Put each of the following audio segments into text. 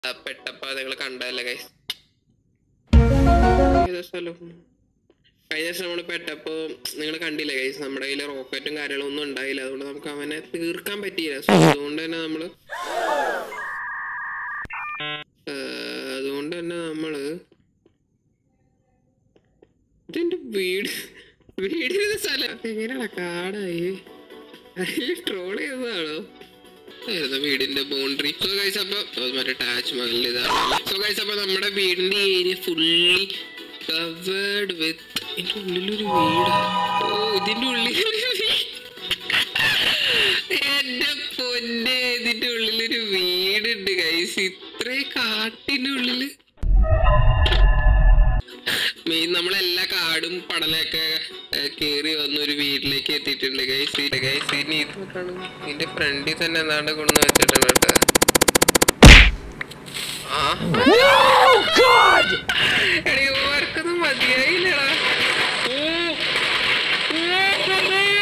പെട്ടപ്പ നിങ്ങൾ കണ്ടല്ലേ കൈസ് ഏതാ സ്ഥലം കഴിഞ്ഞ ദിവസം നമ്മൾ പെട്ടപ്പോ നിങ്ങൾ കണ്ടില്ലേ കൈസ് നമ്മുടെ കയ്യിൽ റോക്കറ്റും കാര്യങ്ങളും ഒന്നും ഉണ്ടായില്ല അതുകൊണ്ട് നമുക്ക് അവനെ തീർക്കാൻ പറ്റിയില്ല സോ അതുകൊണ്ട് തന്നെ നമ്മള് ഏർ, അതുകൊണ്ട് തന്നെ നമ്മള് ഇതെന്റെ വീട് വീടിന്റെ സ്ഥലം എങ്ങനെയാണ് കാടായി ട്രോൾ ചെയ്തതാണോ ആയിരുന്നു വീടിന്റെ ബൗണ്ടറി സോ ഗൈസ് അപ്പൊ അത് മറ്റേ താജ്മഹൽ ഇതാണ് സോ ഗൈസ് അപ്പൊ നമ്മുടെ വീടിന്റെ ഏരിയ ഫുള്ളി കവേർഡ് വിത്ത് ഇതിന്റെ ഉള്ളിലൊരു വീടാ ഓ ഇതിന്റെ ഉള്ളിലൊരു വീട് എന്റെ പൊന്നെ ഇതിന്റെ ഉള്ളിലൊരു വീടുണ്ട് ഗൈസ് ഇത്രയും കാട്ടിനുള്ളില് മെയിൻ നമ്മളെല്ലാ കാടും പടലൊക്കെ കേറി വന്ന ഒരു വീട്ടിലേക്ക് എത്തിയിട്ടുണ്ട് ഗൈസ് ഗൈസ് ഇനി ഇത് നോക്കാണ് ഇതിന്റെ ഫ്രണ്ടിൽ തന്നെ എന്താണ്ട് കൊണ്ടു വെച്ചിട്ടുണ്ട് കേട്ടോ ആ എടീ, ഓർക്കൊന്നും മതിയായില്ലടാ ഓ ഓ, ഓ.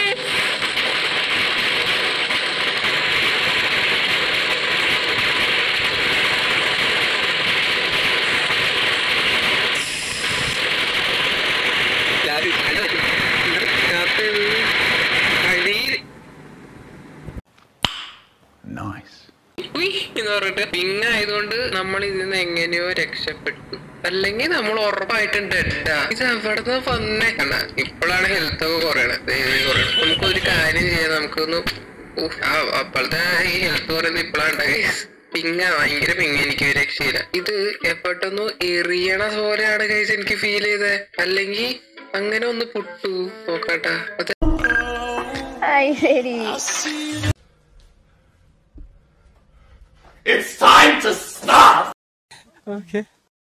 എന്ന് പറഞ്ഞിട്ട് പിങ് ആയതുകൊണ്ട് നമ്മൾ ഇതിൽ നിന്ന് എങ്ങനെയോ രക്ഷപ്പെട്ടു അല്ലെങ്കിൽ നമ്മൾ ഉറപ്പായിട്ടും ഡെഡാ ഇത് എവിടുന്ന് വന്നേ കണ്ട ഇപ്പോഴാണ് ഹെൽത്ത് ഒക്കെ കുറയണത് കുറയണം നമുക്കൊരു കാര്യം ചെയ്യാം നമുക്കൊന്ന് ഉഫ്, ആ അപ്പോഴത്തെ ഈ ഹെൽത്ത് പറയുന്നത് ഇപ്പോഴാണ് പിങ്ങ ഭയങ്കര പിങ്ങ എനിക്ക് ഒരു രക്ഷയില്ല ഇത് എപ്പോഴൊന്നും എറിയണ പോലെയാണ് കൈസ് എനിക്ക് ഫീൽ ചെയ്തത് അല്ലെങ്കിൽ അങ്ങനെ ഒന്ന് പൊട്ടു നോക്കട്ടാ അത് Ay, ശരി It's time to stop! Okay.